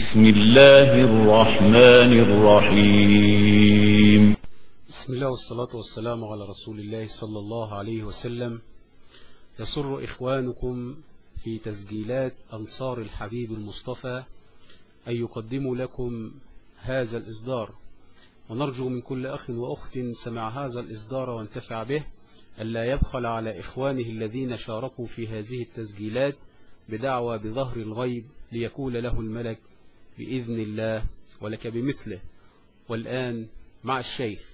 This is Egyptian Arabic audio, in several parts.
بسم الله الرحمن الرحيم بسم الله والصلاة والسلام على رسول الله صلى الله عليه وسلم يسر إخوانكم في تسجيلات أنصار الحبيب المصطفى أن يقدموا لكم هذا الإصدار ونرجو من كل أخ وأخت سمع هذا الإصدار وانتفع به ألا يبخل على إخوانه الذين شاركوا في هذه التسجيلات بدعوى بظهر الغيب ليقول له الملك بإذن الله ولك بمثله والآن مع الشيخ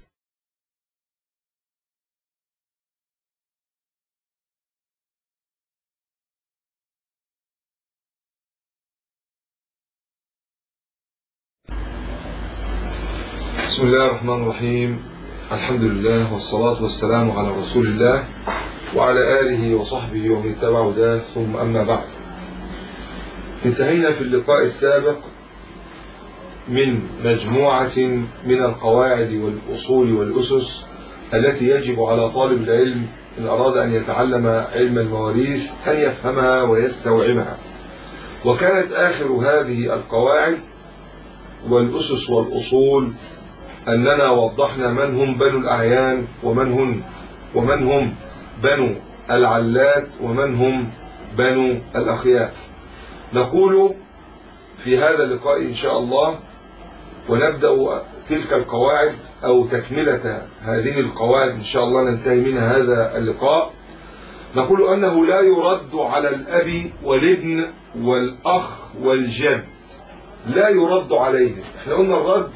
بسم الله الرحمن الرحيم الحمد لله والصلاة والسلام على رسول الله وعلى آله وصحبه ومن اتبع هداه ثم أما بعد انتهينا في اللقاء السابق من مجموعة من القواعد والأصول والأسس التي يجب على طالب العلم إن أراد أن يتعلم علم المواريث أن يفهمها ويستوعبها وكانت آخر هذه القواعد والأسس والأصول أننا وضحنا من هم بنو الأعيان ومن هم ومن هم بنو العلات ومن هم بنو الأخيار نقول في هذا اللقاء إن شاء الله ونبدأ تلك القواعد أو تكملة هذه القواعد إن شاء الله ننتهي منها هذا اللقاء نقول أنه لا يرد على الأب والابن والأخ والجد لا يرد عليهم احنا قلنا الرد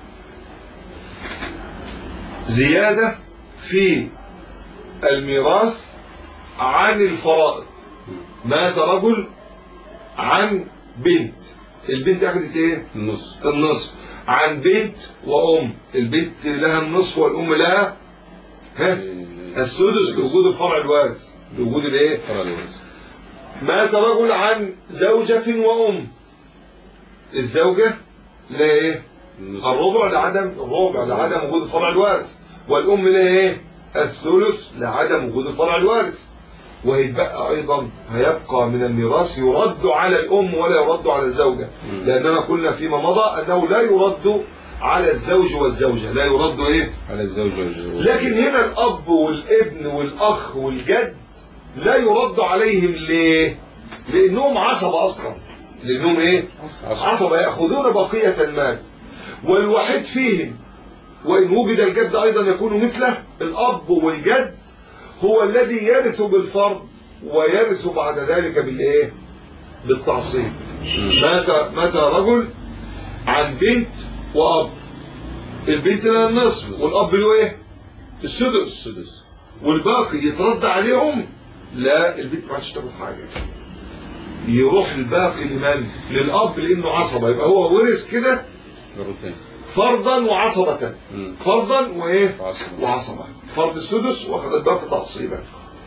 زيادة في الميراث عن الفرائض مات رجل عن بنت البنت أخذت ايه النص النصف عن بنت وأم البنت لها النصف والأم لها ها السدس لوجود الفرع الوارث لوجود الايه فرع الورث مات رجل عن زوجة وأم الزوجة لا ايه النص. الربع لعدم الربع لعدم وجود الفرع الوارث والأم لها ايه الثلث لعدم وجود الفرع الوارث وهيتبقى أيضا هيبقى من الميراث يرد على الأم ولا يرد على الزوجة لأننا قلنا فيما مضى أنه لا يرد على الزوج والزوجة لا يرد ايه على الزوج والزوج لكن هنا الأب والابن والأخ والجد لا يرد عليهم ليه لأنهم عصبة أصلا لأنهم ايه عصبة يأخذون بقية المال والوحيد فيهم وإن وجد الجد أيضا يكون مثله الأب والجد هو الذي يرث بالفرض ويرث بعد ذلك بالإيه بالتعصيب مات مات رجل عن بنت وأب البنت لها النصف والأب له إيه السدس السدس والباقي يترد عليهم لا البنت ما عادش تاخد حاجة يروح الباقي لمن للأب لأنه عصبة يبقى هو ورث كده مرتين فرضا وعصبة مم. فرضا وايه وعصبة. وعصبة فرض السدس واخد الباقي تعصيبا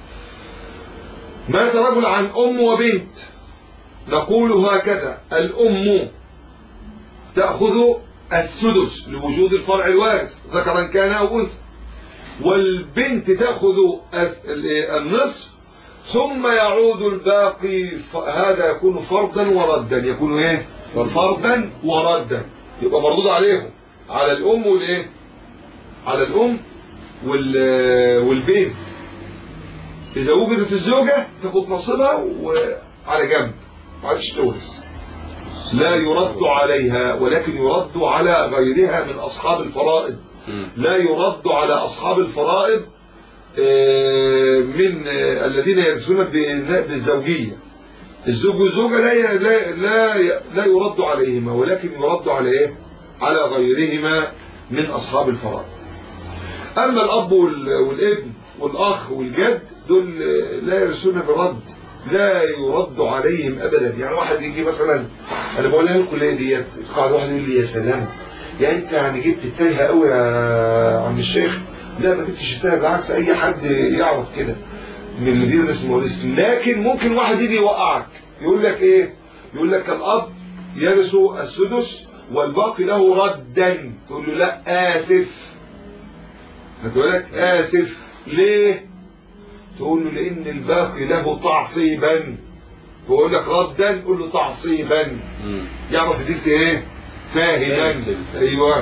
مات رجل عن ام وبنت نقول هكذا الام تاخذ السدس لوجود الفرع الوارث ذكرا كان او انثى والبنت تاخذ الث- ال- النصف ثم يعود الباقي ف- هذا يكون فرضا وردا يكون ايه فرضاً. فرضا وردا يبقى مردود عليهم على الام والايه على الام وال والبنت اذا وجدت الزوجه تاخد نصيبها وعلى جنب ما عادش تورث لا يرد عليها ولكن يرد على غيرها من اصحاب الفرائض مم. لا يرد على اصحاب الفرائض آه، من آه، الذين يرثون ب- بالزوجيه الزوج والزوجه لا ي- لا لا ي- لا يرد عليهما ولكن يرد على ايه على غيرهما من اصحاب الفرائض اما الاب وال- والابن والاخ والجد دول آه، لا يرثون بالرد لا يرد عليهم ابدا يعني واحد يجي مثلا انا بقولها لكم ليه ديت قاعد واحد يقول لي يا سلام يعني انت يعني جبت التايهه قوي يا عم الشيخ لا ما جبتش التايهه بالعكس اي حد يعرف كده من اللي بيدرس مواريث لكن ممكن واحد يجي يوقعك يقول لك ايه يقول لك الاب يرث السدس والباقي له ردا تقول له لا اسف هتقول لك اسف ليه تقول له لان الباقي له تعصيبا ويقول لك ردا قول له تعصيبا مم. يعرف ديك ايه فاهما فاهم. ايوه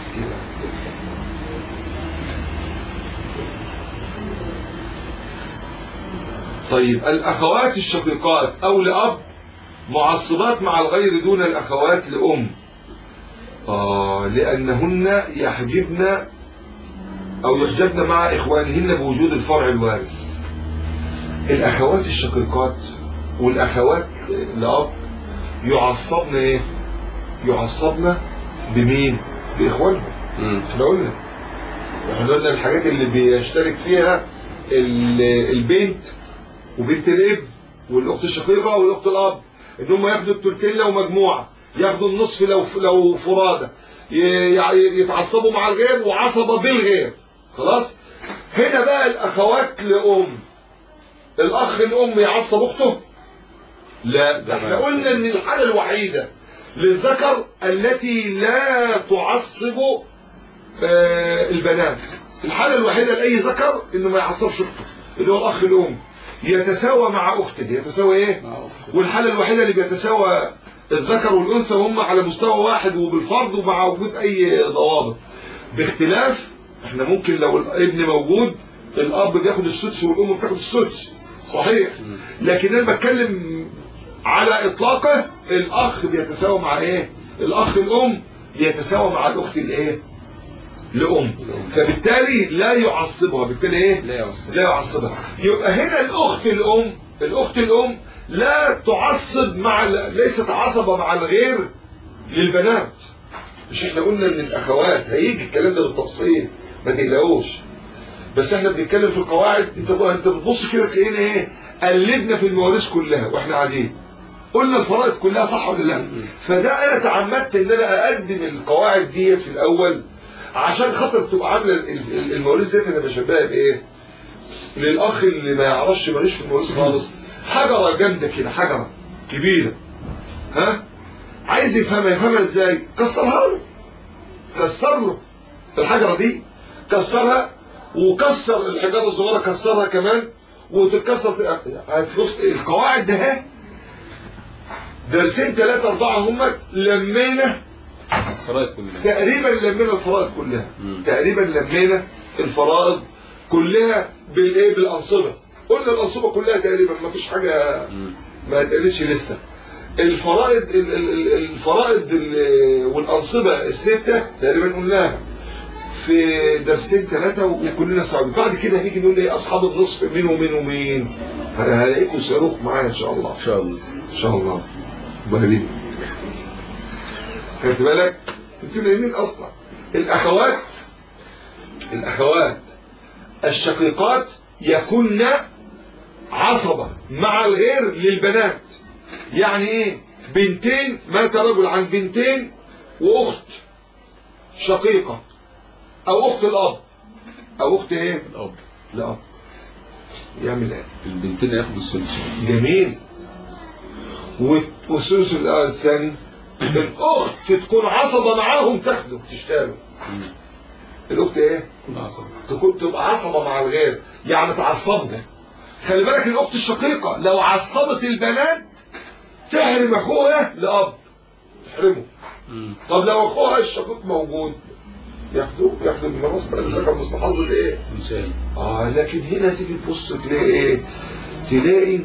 طيب الاخوات الشقيقات او لاب معصبات مع الغير دون الاخوات لام آه لانهن يحجبن او يحجبن مع اخوانهن بوجود الفرع الوارث الاخوات الشقيقات والاخوات لاب يعصبن ايه يعصبن بمين باخوانهم مم. احنا قلنا احنا قلنا الحاجات اللي بيشترك فيها ال- البنت وبنت الاب والاخت الشقيقه والاخت الاب ان هم ياخدوا التلتين لو مجموعه ياخدوا النصف لو لو فرادى ي- ي- يتعصبوا مع الغير وعصبه بالغير خلاص هنا بقى الاخوات لام الاخ الام يعصب اخته لا ده احنا قلنا ان الحاله الوحيده للذكر التي لا تعصب آه، البنات الحالة الوحيدة لأي ذكر إنه ما يعصبش أخته اللي هو الأخ الأم يتساوى مع أخته يتساوى إيه؟ مع أخته. والحالة الوحيدة اللي بيتساوى الذكر والأنثى وهم على مستوى واحد وبالفرض ومع وجود أي ضوابط باختلاف إحنا ممكن لو الابن موجود الأب بياخد السدس والأم بتاخد السدس صحيح لكن أنا بتكلم على إطلاقه الأخ بيتساوى مع إيه؟ الأخ الأم بيتساوى مع الأخت الإيه؟ لأم فبالتالي لا يعصبها بالتالي ايه لا يعصب لا يعصبها يبقى هنا الأخت الأم الأخت الأم لا تعصب مع ال- ليست عصبة مع الغير للبنات مش احنا قلنا ان الأخوات هيجي الكلام ده بالتفصيل ما تقلقوش بس احنا بنتكلم في القواعد انت انت بتبص كده تلاقينا ايه قلبنا في المواريث كلها واحنا قاعدين قلنا الفرائض كلها صح ولا لا فده انا تعمدت ان انا اقدم القواعد دي في الاول عشان خاطر تبقى عامله ال- ال- المواريث ديت انا بشبهها بايه للاخ اللي ما يعرفش ماليش في المواريث خالص حجره جامده كده حجره كبيره ها عايز يفهمها يفهمها ازاي كسرها له كسر له الحجره دي كسرها وكسر الحجاره الصغيره كسرها كمان وتتكسر هتبص القواعد ده اهي درسين ثلاثة أربعة هم لمينا الفرائض كلها تقريبا لمينا الفرائض كلها مم. تقريبا لمينا الفرائض كلها بالايه بالانصبه قلنا الانصبه كلها تقريبا ما فيش حاجه مم. ما اتقالتش لسه الفرائض ال- ال- ال- الفرائض ال- والانصبه السته تقريبا قلناها في درسين ثلاثه وكلنا استوعبنا بعد كده هنيجي نقول ايه اصحاب النصف مين ومين ومين هلاقيكم صاروخ معايا ان شاء الله إن شاء الله ان شاء الله بهلين خدت بالك انتوا نايمين اصلا الاخوات الاخوات الشقيقات يكن عصبة مع الغير للبنات يعني ايه بنتين مات رجل عن بنتين واخت شقيقة او اخت الاب او اخت ايه الأب الاب يعمل ايه البنتين ياخدوا السدس جميل و- والثلث الآن الثاني الأخت تكون عصبة معاهم تاخده تشتغله الأخت إيه؟ كل عصب تكون تبقى عصبة مع الغير يعني تعصبهم خلي بالك الأخت الشقيقة لو عصبت البنات تحرم أخوها لأب تحرمه مم. طب لو أخوها الشقيق موجود ياخدوه ياخدوا الميراث بقى اللي سكن مستحظ الإيه؟ مثال آه لكن هنا تيجي تبص تلاقي إيه؟ تلاقي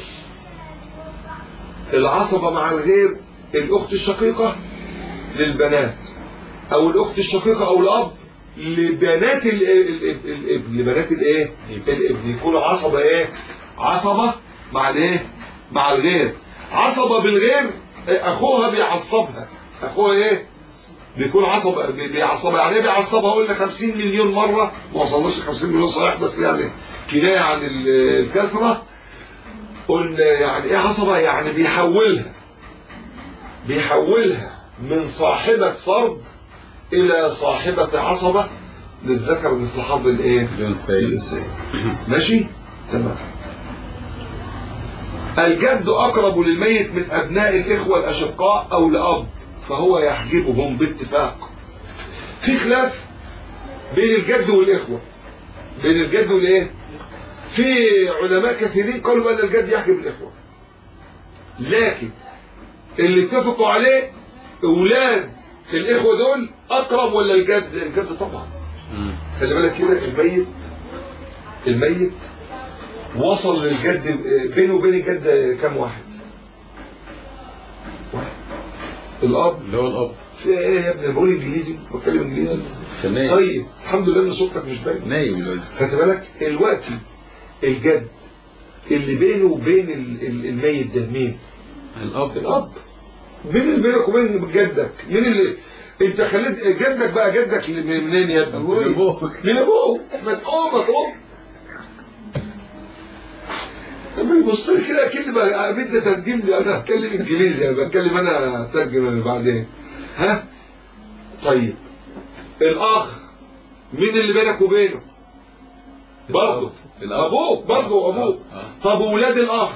العصبة مع الغير الأخت الشقيقة للبنات أو الأخت الشقيقة أو الأب لبنات ال- ال- ال- الابن لبنات الإيه؟ الابن. الابن يكونوا عصبة إيه؟ عصبة مع الإيه؟ مع الغير عصبة بالغير أخوها بيعصبها أخوها إيه؟ بيكون عصب بي- بيعصبها يعني ايه بيعصبها قلنا 50 مليون مره ما وصلناش ل 50 مليون صحيح بس يعني كنايه عن ال- الكثره قلنا يعني ايه عصبه يعني بيحولها بيحولها من صاحبه فرد الى صاحبه عصبه للذكر مثل حظ الايه الأنثيين الانسان ماشي تمام الجد اقرب للميت من ابناء الاخوه الاشقاء او لاب فهو يحجبهم باتفاق في خلاف بين الجد والاخوه بين الجد والايه في علماء كثيرين قالوا بان الجد يحجب الاخوه لكن اللي اتفقوا عليه اولاد الاخوه دول اقرب ولا الجد الجد طبعا مم. خلي بالك كده الميت الميت وصل للجد بينه وبين الجد كام واحد واحد الاب اللي هو الاب في ايه يا ابني أنا بقول انجليزي بتكلم انجليزي تمام طيب الحمد لله ان صوتك مش باين نايم دلوقتي خدت بالك دلوقتي الجد اللي بينه وبين ال- ال- الميت ده مين الاب الاب مين اللي بينك وبين جدك مين اللي انت خليت جدك بقى جدك اللي من- منين يا ابني أبوي. أبوك. من ابوه ما تقوم ما تقوم لما يبص لي كده اكني بقى بدي ترجم لي انا اتكلم انجليزي انا بتكلم انا اترجم بعدين ها طيب الاخ مين اللي بينك وبينه برضه الأب. ابوك برضه ابوك آه. طب ولاد الاخ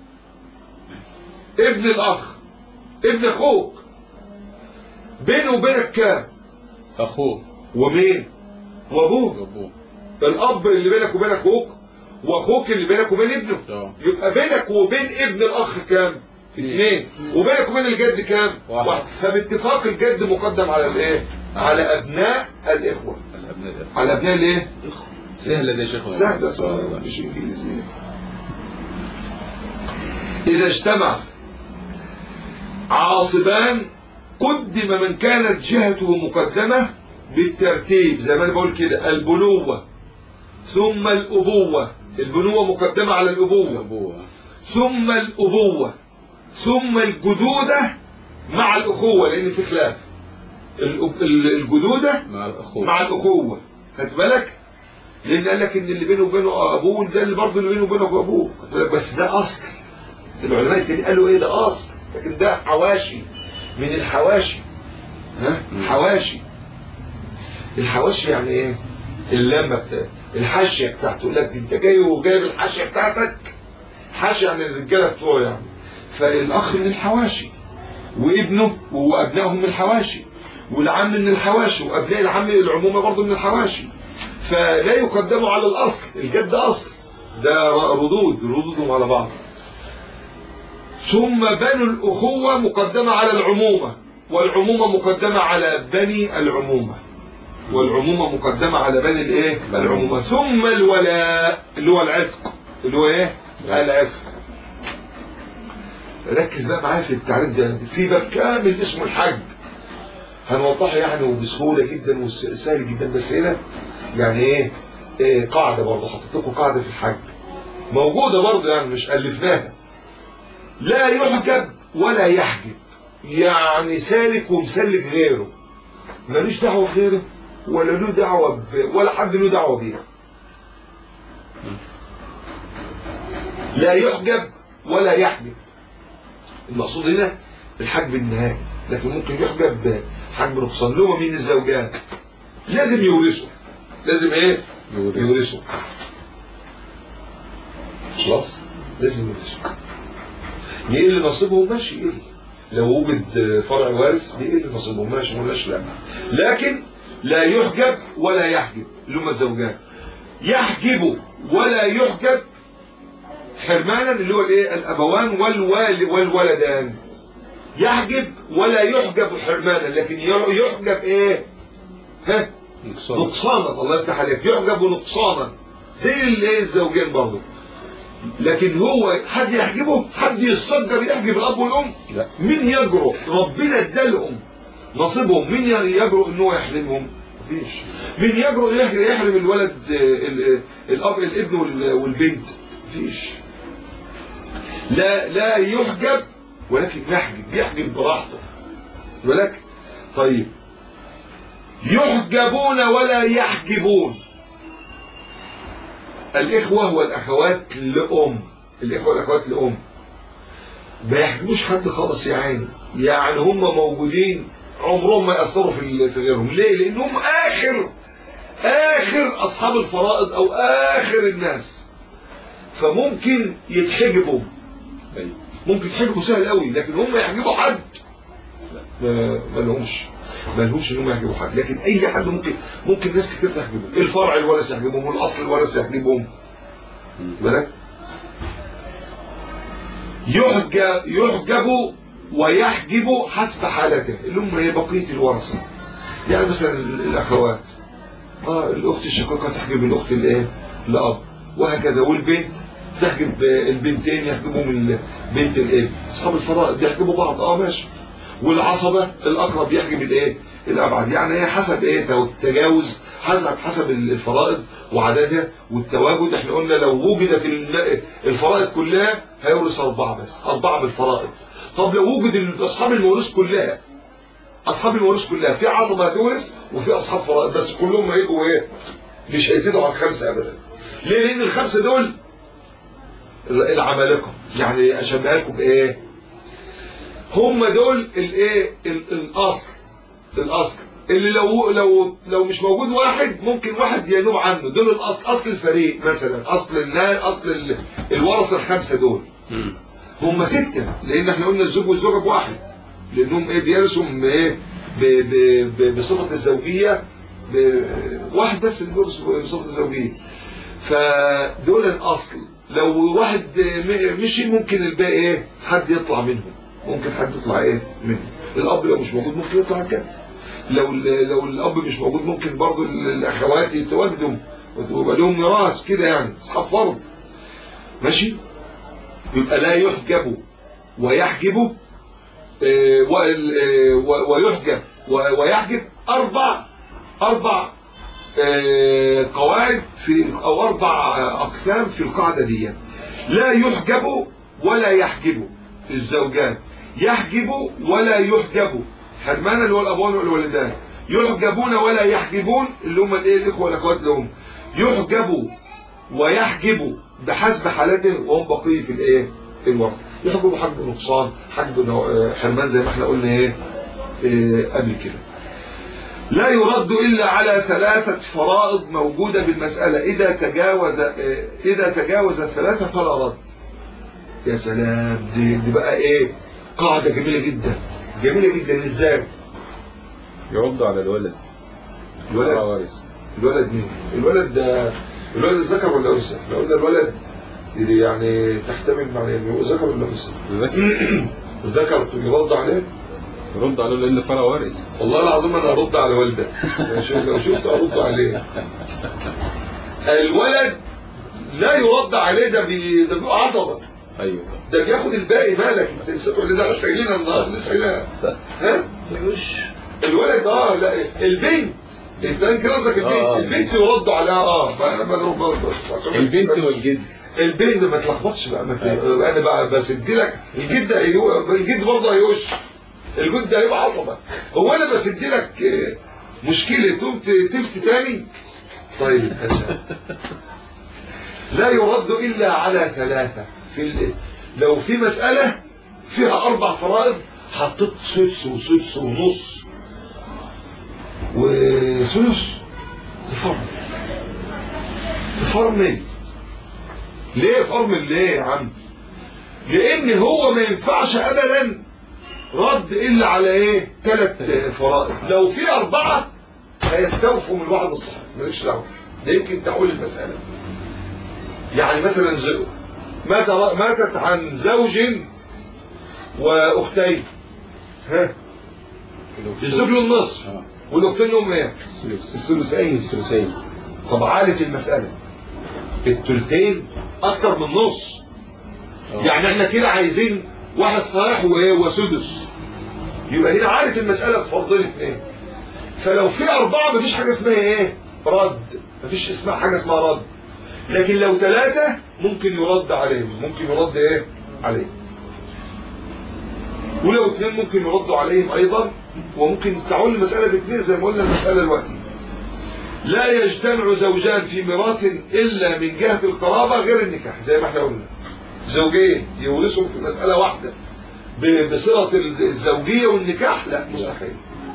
ابن الاخ ابن اخوك بينه وبينك كام اخوه ومين وابوه وابوه الاب اللي بينك وبين اخوك واخوك اللي بينك وبين ابنه اه. يبقى بينك وبين ابن الاخ كام اثنين وبينك وبين الجد كام واحد. فباتفاق الجد مقدم على الايه على ابناء الاخوه الابناء ده. على ابناء الايه سهله دي يا شيخ سهله آه، سهله والله. مش انجليزي اذا اجتمع عاصبان قدم من كانت جهته مقدمه بالترتيب زي ما انا بقول كده البنوه ثم الابوه البنوه مقدمه على الابوه ابوه ثم الأبوة ثم الجدودة مع الأخوة لأن في خلاف الأب- ال- الجدودة مع الاخوه مع الأخوة خد بالك لأن قال لك إن اللي بينه وبينه أبوه ده اللي برضه اللي بينه وبينه أبوه خد بالك؟ بس ده أصل العلماء التانيين قالوا إيه ده أصل لكن ده حواشي من الحواشي ها حواشي الحواشي يعني إيه اللمة بتاعته الحاشية بتاعته يقول لك أنت جاي وجايب الحاشية بتاعتك حاشي يعني الرجاله بتوعه يعني فالاخ من الحواشي وابنه وابنائهم من الحواشي والعم من الحواشي وابناء العم العمومه برضه من الحواشي فلا يقدموا على الاصل الجد اصل ده ردود ردودهم على بعض ثم بنو الاخوه مقدمه على العمومه والعمومه مقدمه على بني العمومه والعمومه مقدمه على بني الايه العمومه ثم الولاء اللي هو العتق اللي هو ايه العتق ركز بقى معايا في التعريف ده في باب كامل اسمه الحج هنوضحه يعني وبسهوله جدا وسهل جدا بس هنا يعني ايه, إيه قاعده برضه حطيت لكم قاعده في الحج موجوده برضه يعني مش الفناها لا يحجب ولا يحجب يعني سالك ومسلك غيره ملوش دعوه بغيره ولا له دعوه ب... ولا حد له دعوه بيها لا يحجب ولا يحجب المقصود هنا الحجب النهائي لكن ممكن يحجب حجب نقصان اللي هو مين الزوجان لازم يورثوا لازم ايه يورث. يورثوا خلاص لازم يورثوا يقل نصيبهم ماشي يقل لو وجد فرع وارث بيقل نصيبهم ماشي ملاش لا لكن لا يحجب ولا يحجب اللي هم الزوجان يحجب ولا يحجب حرمانا اللي هو الايه الابوان والوال والولدان يحجب ولا يحجب حرمانا لكن يحجب ايه ها نقصان. نقصانا الله يفتح عليك يحجب نقصانا زي الايه الزوجين برضه لكن هو حد يحجبه حد يصدر يحجب الاب والام لا. مين يجرؤ ربنا ادالهم نصيبهم مين يجرؤ ان هو يحرمهم مفيش مين يجرؤ يحرم يحرم الولد آه، ال- آه، الاب الابن وال- والبنت مفيش لا لا يحجب ولكن يحجب يحجب براحته ولكن طيب يحجبون ولا يحجبون الإخوة والأخوات لأم الإخوة والأخوات لأم ما يحجبوش حد خالص يا عيني يعني هم موجودين عمرهم ما يأثروا في ال- في غيرهم ليه؟ لأنهم آخر آخر أصحاب الفرائض أو آخر الناس فممكن يتحجبوا أيوة. ممكن يتحجبوا سهل قوي لكن هم يحجبوا حد ما ما لهمش ما لهمش ان هم يحجبوا حد لكن اي حد ممكن ممكن ناس كتير تحجبهم الفرع الورث يحجبهم والاصل الورث يحجبهم بالك يحجب يحجب ويحجب حسب حالته اللي هم هي بقيه الورثه يعني مثلا الاخوات اه الاخت الشقيقه تحجب الاخت الايه الاب وهكذا والبنت تحجب البنتين يحجبوا من بنت الاب اصحاب الفرائض بيحجبوا بعض اه ماشي والعصبه الاقرب يحجب الايه الابعد يعني هي حسب ايه التجاوز حسب حسب الفرائض وعددها والتواجد احنا قلنا لو وجدت ال- الفرائض كلها هيورث اربعه بس اربعه بالفرائض طب لو وجد اصحاب الموروث كلها اصحاب الموروث كلها في عصبه هتورث وفي اصحاب فرائض بس كلهم هيجوا ايه مش هيزيدوا عن خمسه ابدا ليه لان الخمسه دول العمالقه يعني اشبهها لكم بايه هم دول الايه ال- الاصل الاصل اللي لو لو لو مش موجود واحد ممكن واحد ينوب عنه دول الاصل اصل الفريق مثلا اصل الناس اصل ال- الورثه الخمسه دول مم. هم سته لان احنا قلنا الزوج والزوجه بواحد لانهم ايه بيرثوا م- ايه ب- ب- ب- بصفه الزوجيه ب- واحد بس اللي بيرث بصفه الزوجيه فدول الاصل لو واحد م- مشي ممكن الباقي ايه حد يطلع منهم ممكن حد يطلع ايه منهم الاب لو مش موجود ممكن يطلع كده لو ال- لو الاب مش موجود ممكن برضو ال- الاخوات يتواجدوا ويبقى لهم ميراث كده يعني اصحاب فرض ماشي يبقى لا يحجب ويحجب آه، وال- آه، و- ويحجب و- ويحجب اربع اربع آه، قواعد في او اربع آه، اقسام في القاعده دي لا يحجب ولا يحجب الزوجان يحجب ولا يحجب حرمان اللي هو الابوان والوالدان يحجبون ولا يحجبون اللي هم الايه الاخوه والاخوات لهم يحجب ويحجب بحسب حالته وهم بقيه الايه الورثه يحجب حجب نقصان حجب نوع- آه، حرمان زي ما احنا قلنا ايه آه، قبل كده لا يرد إلا على ثلاثة فرائض موجودة بالمسألة إذا تجاوز آه، إذا تجاوز الثلاثة فلا رد يا سلام دي, دي بقى إيه قاعدة جميلة جدا جميلة جدا إزاي يرد على الولد الولد وارث الولد مين الولد ده الولد ذكر ولا أنثى لو قلنا الولد يعني تحتمل معنى إنه ذكر ولا أنثى يذكر ذكر يرد عليه يرد عليه لان فرع وارث والله العظيم انا ارد على والدك لو شفت- لو شفت ارد عليه الولد لا يرد عليه ده بي... ده بيبقى عصبه ايوه ده بياخد الباقي مالك انت لسه تقول ده لسه قايلينها النهارده لسه قايلينها صح. ها الولد اه لا البنت انت يمكن قصدك البنت آه. البنت يرد عليها اه انا بضرب برضه البنت والجد البنت ما تلخبطش بقى ما ت... انا بقى بسد لك الجد هيو... الجد برضه هيوش الجد ده هيبقى عصبه هو انا بسد لك آه، مشكله تقوم ت- تفت تاني طيب أنا- لا يرد الا على ثلاثه في ال... لو في مساله فيها اربع فرائض حطيت سدس وسدس ونص وثلث تفرم تفرمل ليه فرمل ليه يا عم لان هو ما ينفعش ابدا رد الا على ايه ثلاث فرائض لو في اربعه هيستوفوا من الواحد الصحيح مالكش دعوه ده يمكن تعول المساله يعني مثلا زو مات ماتت عن زوج واختين ها الزوج له النصف آه. والاختين لهم ايه الثلث الثلثين الثلثين طب عالت المساله الثلثين اكتر من نص آه. يعني احنا كده عايزين واحد صحيح وايه وسدس يبقى هنا عالت المساله بفرضين اثنين فلو في اربعه مفيش حاجه اسمها ايه رد مفيش اسمها حاجه اسمها رد لكن لو ثلاثه ممكن يرد عليهم ممكن يرد ايه عليهم ولو اثنين ممكن يردوا عليهم ايضا وممكن تعول المساله باثنين زي ما قلنا المساله دلوقتي لا يجتمع زوجان في ميراث الا من جهه القرابه غير النكاح زي ما احنا قلنا زوجين يورثوا في مساله واحده ب- بصله الزوجيه والنكاح لا مستحيل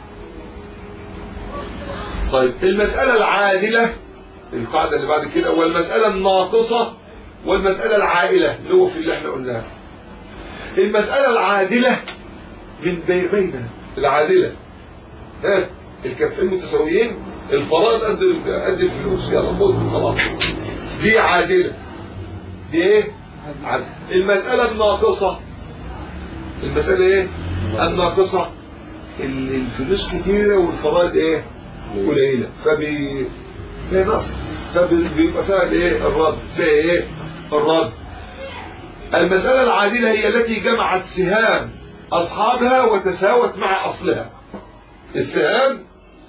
طيب المساله العادله القاعده اللي بعد كده والمساله الناقصه والمساله العائله اللي هو في اللي احنا قلناه المساله العادله من بي- بين العادله ها الكفين متساويين الفرائض قد قد الفلوس يلا خد خلاص دي عادله دي ايه عدل المسألة الناقصة المسألة ايه الناقصة ال- الفلوس كتيرة والفرائض ايه قليلة فبي هي نقص فبيبقى فيها الايه الرد فيها ايه الرد المسألة العادلة هي التي جمعت سهام أصحابها وتساوت مع أصلها السهام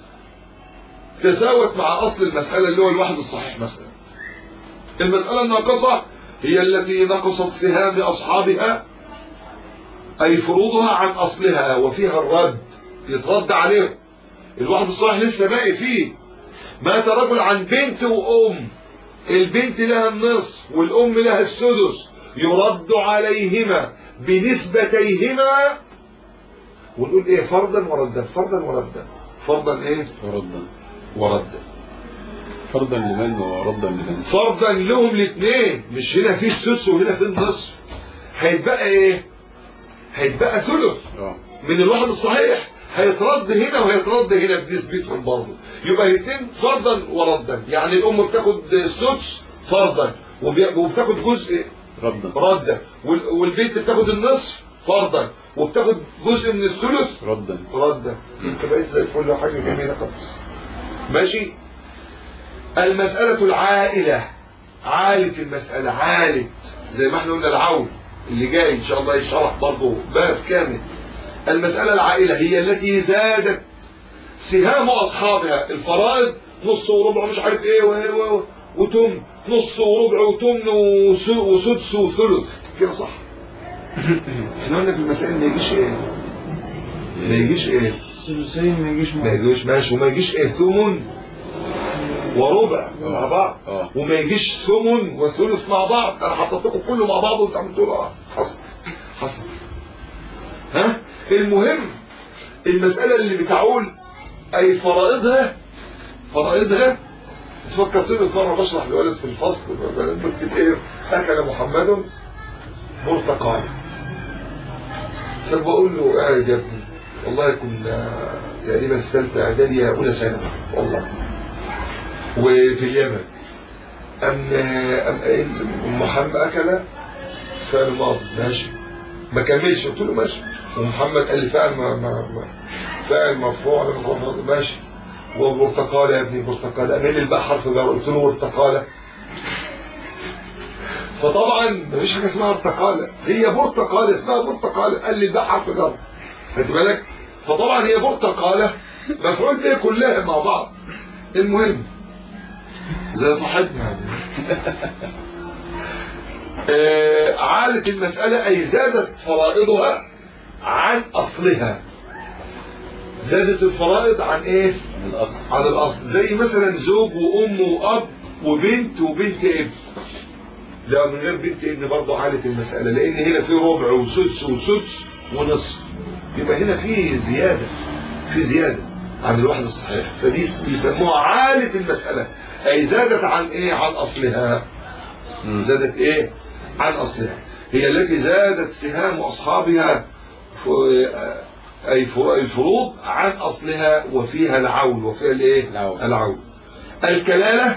تساوت مع أصل المسألة اللي هو الواحد الصحيح مثلا المسألة الناقصة هي التي نقصت سهام أصحابها أي فروضها عن أصلها وفيها الرد يترد عليهم الواحد الصحيح لسه باقي فيه مات رجل عن بنت وأم البنت لها النصف والأم لها السدس يرد عليهما بنسبتيهما ونقول ايه فرضا وردا فرضا وردا فرضا ايه وردا وردا فرضا لمن وردا لمن فرضا لهم الاثنين مش هنا في السدس وهنا في النصف هيتبقى ايه هيتبقى ثلث اه من الواحد الصحيح هيترد هنا وهيترد هنا بنسبتهم برضه يبقى الاثنين فرضا وردا يعني الام بتاخد السدس فرضا وبي- وبتاخد جزء ردا ردا وال- والبنت بتاخد النصف فرضا وبتاخد جزء من الثلث ردا ردا انت بقيت زي الفل وحاجه جميله خالص ماشي المسألة العائلة عالة المسألة عالة زي ما احنا قلنا العون اللي جاي ان شاء الله يشرح برضه باب كامل المسألة العائلة هي التي زادت سهام أصحابها الفرائض نص وربع مش عارف ايه و- و- وتم نص وربع وتمن وس- وسدس وثلث كده صح احنا قلنا في المسائل ما يجيش ايه ما يجيش ايه الثلثين ما يجيش ما مع يجيش ماشي وما يجيش ايه ثمن وربع مع بعض اه وما يجيش ثمن وثلث مع بعض انا حطيت لكم كله مع بعض وانت عملتوا له اه حصل حصل ها المهم المسألة اللي بتعول أي فرائضها فرائضها فكرتني مرة بشرح لولد في الفصل بكتب إيه أكل محمد مرتقانا فبقول له قاعد يا ابني والله كنا تقريبا في ثالثة إعدادي أولى ثانوي والله وفي اليمن أم أم قايل محمد أكل فعل ماضي ماشي ما كملش قلت له ماشي ومحمد قال لي فعل ما ما ما فاعل مرفوع على مرفوع ماشي وبرتقالة يا ابني برتقالة أمين لي بقى حرف جر قلت له برتقالة فطبعا مفيش حاجة اسمها برتقالة هي برتقالة اسمها برتقالة قال لي بقى حرف جر خدت بالك فطبعا هي برتقالة مفعول به كلها مع بعض المهم زي صاحبنا يعني آه، عالت المسألة أي زادت فرائضها عن أصلها زادت الفرائض عن إيه؟ من الاصل عن الأصل زي مثلا زوج وأم وأب وبنت وبنت ابن لا من غير بنت ابن برضه عالت المسألة لأن هنا في ربع وسدس وسدس ونصف يبقى هنا في زيادة في زيادة عن الواحد الصحيح فدي بيسموها عالة المسألة أي زادت عن إيه؟ عن أصلها زادت ايه عن اصلها هي التي زادت سهام اصحابها ف- اي فر- الفروض عن اصلها وفيها العول وفيها الايه العول. العول الكلاله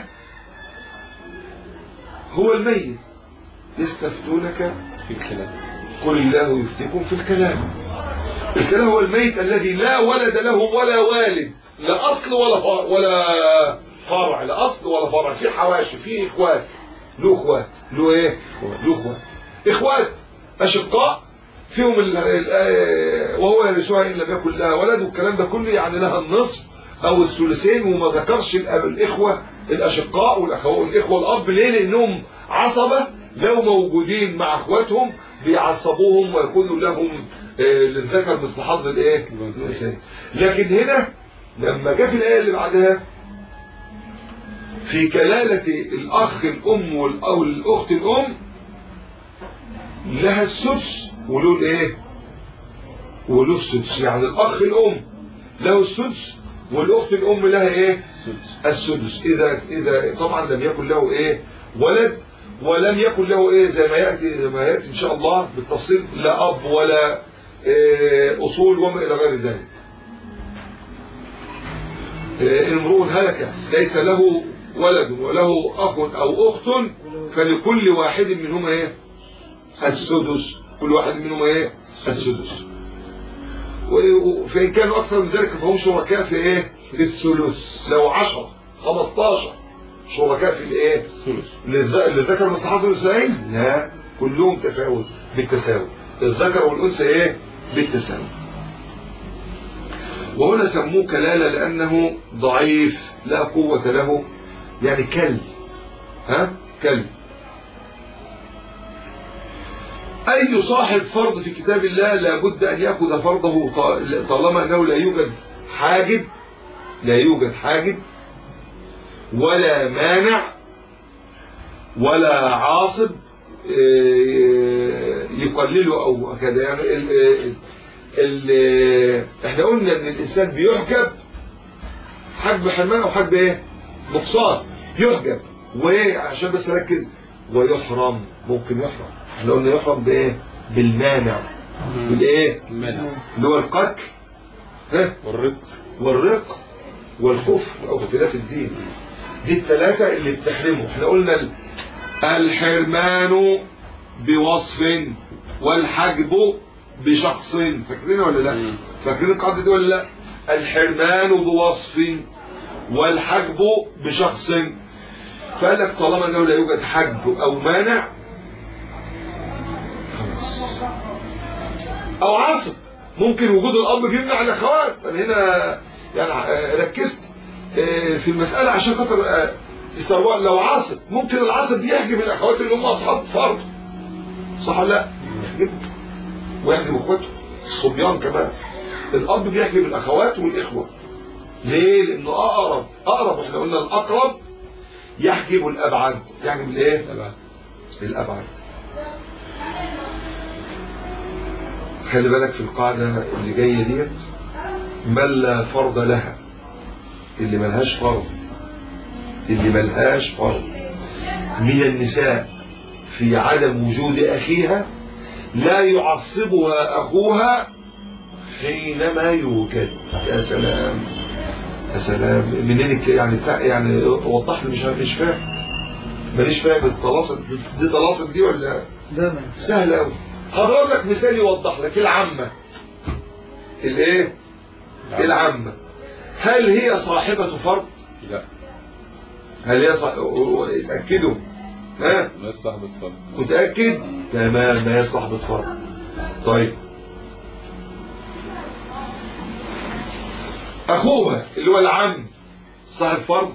هو الميت يستفتونك في الكلام قل الله يفتيكم في الكلام الكلام هو الميت الذي لا ولد له ولا والد لا اصل ولا فرع ولا فرع لا اصل ولا فرع في حواشي في اخوات له اخوات له ايه له اخوات اخوات اشقاء فيهم ال ال وهو يرثها ان لم يكن لها ولد والكلام ده كله يعني لها النصف او الثلثين وما ذكرش الأب- الاخوه الاشقاء والاخوه الاخوه الاب ليه لانهم عصبه لو موجودين مع اخواتهم بيعصبوهم ويكونوا لهم آه، للذكر مثل حظ الايه الأنثيين. لكن هنا لما جاء في الايه اللي بعدها في كلالة الأخ الأم وال- أو الأخت الأم لها السدس وله الإيه؟ وله السدس يعني الأخ الأم له السدس والأخت الأم لها إيه؟ سدس السدس إذا إذا طبعا لم يكن له إيه؟ ولد ولم يكن له إيه زي ما يأتي زي ما يأتي إن شاء الله بالتفصيل لا أب ولا إيه أصول وما إلى غير ذلك. إيه امرؤ هلك ليس له ولد وله أخ أو أخت فلكل واحد منهما إيه؟ السدس كل واحد منهم ايه السدس و- فإن كانوا أكثر من ذلك فهم شركاء في إيه؟ في الثلث لو 10 15 شركاء في الإيه؟ الثلث للذ- للذكر مثل حظ الأنثيين؟ لا كلهم تساوي بالتساوي الذكر والأنثى إيه؟ بالتساوي وهنا سموه كلالة لأنه ضعيف لا قوة له يعني كل ها؟ كل أي صاحب فرض في كتاب الله لابد أن يأخذ فرضه ط- طالما أنه لا يوجد حاجب لا يوجد حاجب ولا مانع ولا عاصب آه، يقلله أو كذا يعني ال ال ال احنا قلنا ان الانسان بيحجب حجب حرمان او حجب ايه نقصان يحجب وعشان بس ركز ويحرم ممكن يحرم احنا قلنا يحرم بايه بالمانع بالايه المنع اللي هو القتل ها والرق والرق والكفر او اختلاف الدين دي الثلاثه اللي بتحرمه احنا قلنا ال- الحرمان بوصف والحجب بشخص فاكرين ولا لا مم. فاكرين القاعده دي ولا لا الحرمان بوصف والحجب بشخص فقال لك طالما انه لا يوجد حجب او مانع خلاص او عصب ممكن وجود الاب بيمنع الاخوات انا هنا يعني آه، ركزت آه، في المساله عشان خاطر آه، تستوعبوا لو عاصب ممكن العاصب يحجب الاخوات اللي هم اصحاب فرض صح ولا لا يحجب ويحجب اخواته الصبيان كمان الاب بيحجب الاخوات والاخوه ليه لانه اقرب اقرب احنا قلنا الاقرب يحجب الابعد يحجب الايه تبع للأبعد خلي بالك في القاعدة اللي جاية ديت من لا فرض لها اللي ملهاش فرض اللي ملهاش فرض من النساء في عدم وجود أخيها لا يعصبها أخوها حينما يوجد يا سلام يا سلام منين الك- يعني بتاع يعني وضح لي مش مش فاهم ماليش فاهم الطلاسم دي طلاسم دي ولا ده ما سهل قوي هضرب لك مثال يوضح لك العمة الايه العمة هل هي صاحبة فرض لا هل هي صاحبة اتأكدوا ها لا صاحب الفرد متأكد تمام ما هي صاحبة فرض طيب أخوها اللي هو العم صاحب فرض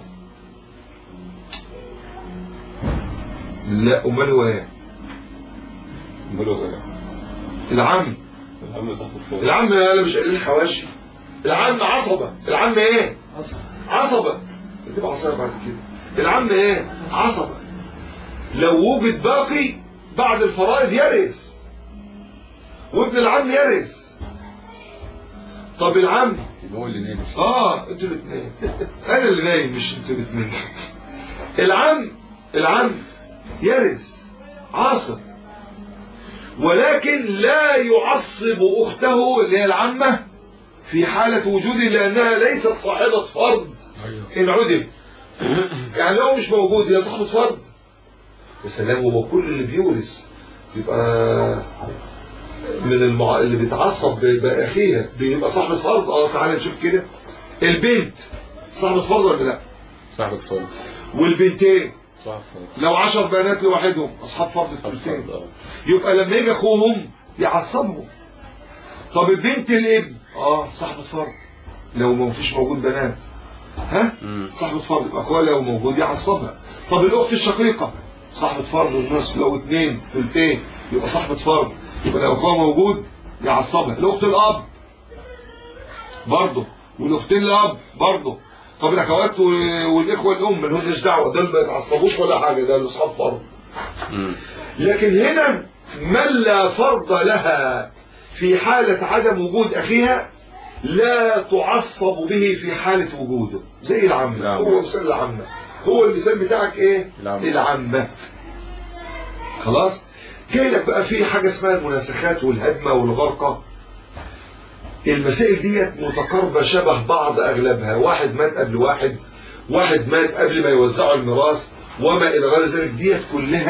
لا أمال هو ايه بلغة يعني العم العم صاحب الفرد العم انا مش قايلين حواشي العم عصبة العم ايه أصلا عصبة تبقى عصبة بعد كده العم ايه عصبة لو وجد باقي بعد الفرائض يرث وابن العم يرث طب العم يبقى هو اللي نايم اه انتوا الاثنين انا اللي نايم مش انتوا الاثنين العم العم يرث عاصب ولكن لا يعصب اخته اللي هي العمه في حاله وجوده لانها ليست صاحبه فرض ان عدم يعني لو مش موجود هي صاحبه فرض يا سلام هو كل اللي بيورث يبقى من المع... اللي بيتعصب ب- باخيها بيبقى صاحبه فرض اه تعالى نشوف كده البنت صاحبه فرض ولا لا صاحب الفرد والبنتين صاحب الفرد لو عشر بنات لوحدهم اصحاب فرض صاحب الثلثين الفرد اه يبقى لما يجي اخوهم يعصبهم طب البنت الابن اه صاحبة فرض لو ما فيش موجود بنات ها مم. صاحبة فرض يبقى اخوها لو موجود يعصبها طب الاخت الشقيقة صاحبة فرض النصف لو اتنين ثلثين يبقى صاحبة فرض يبقى لو اخوها موجود يعصبها الاخت الاب برضه والاختين الاب برضه طب الاخوات وال- والاخوه الام مالهمش دعوه دول ما يتعصبوش ولا حاجه ده اصحاب فرض مم. لكن هنا من لا فرض لها في حالة عدم وجود أخيها لا تعصب به في حالة وجوده زي العمة العمة. هو مثال العمة هو المثال بتاعك ايه العمة. العمة خلاص جاي لك بقى في حاجة اسمها المناسخات والهدمة والغرقة المسائل ديت متقاربة شبه بعض أغلبها واحد مات قبل واحد واحد مات قبل ما يوزعوا الميراث وما إلى غير ذلك ديت كلها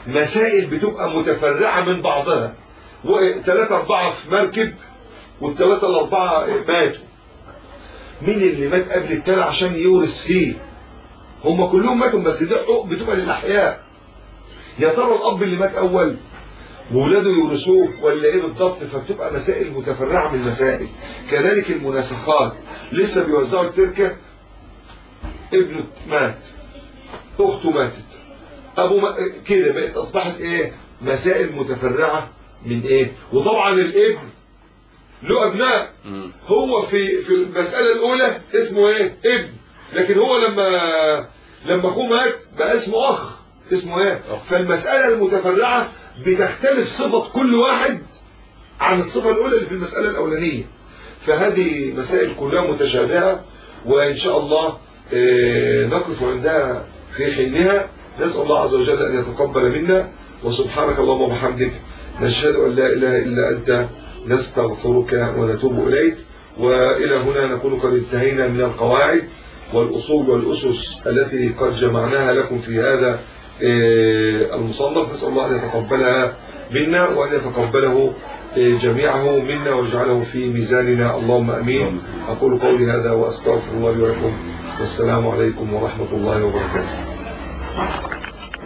مسائل بتبقى متفرعة من بعضها وثلاثة أربعة في مركب والثلاثة الأربعة ماتوا مين اللي مات قبل التاني عشان يورث فيه هم كلهم ماتوا بس دي حقوق بتبقى للأحياء يا ترى الأب اللي مات أول وولاده يورثوه ولا ايه بالضبط فبتبقى مسائل متفرعه من المسائل كذلك المناسخات لسه بيوزعوا التركه ابنه مات اخته ماتت ابو ما... كده بقت اصبحت ايه مسائل متفرعه من ايه وطبعا الابن له ابناء مم. هو في في المساله الاولى اسمه ايه ابن لكن هو لما لما اخوه مات بقى اسمه اخ اسمه ايه أخ. فالمساله المتفرعه بتختلف صفه كل واحد عن الصفه الاولى اللي في المساله الاولانيه فهذه مسائل كلها متشابهه وان شاء الله آه، نقف عندها في حينها نسال الله عز وجل ان يتقبل منا وسبحانك اللهم وبحمدك نشهد ان لا اله الا انت نستغفرك ونتوب اليك والى هنا نكون قد انتهينا من القواعد والاصول والاسس التي قد جمعناها لكم في هذا آه، المصنف نسال الله ان يتقبلها منا وان يتقبله آه، جميعه منا ويجعله في ميزاننا اللهم امين اقول قولي هذا واستغفر الله لي ولكم والسلام عليكم ورحمه الله وبركاته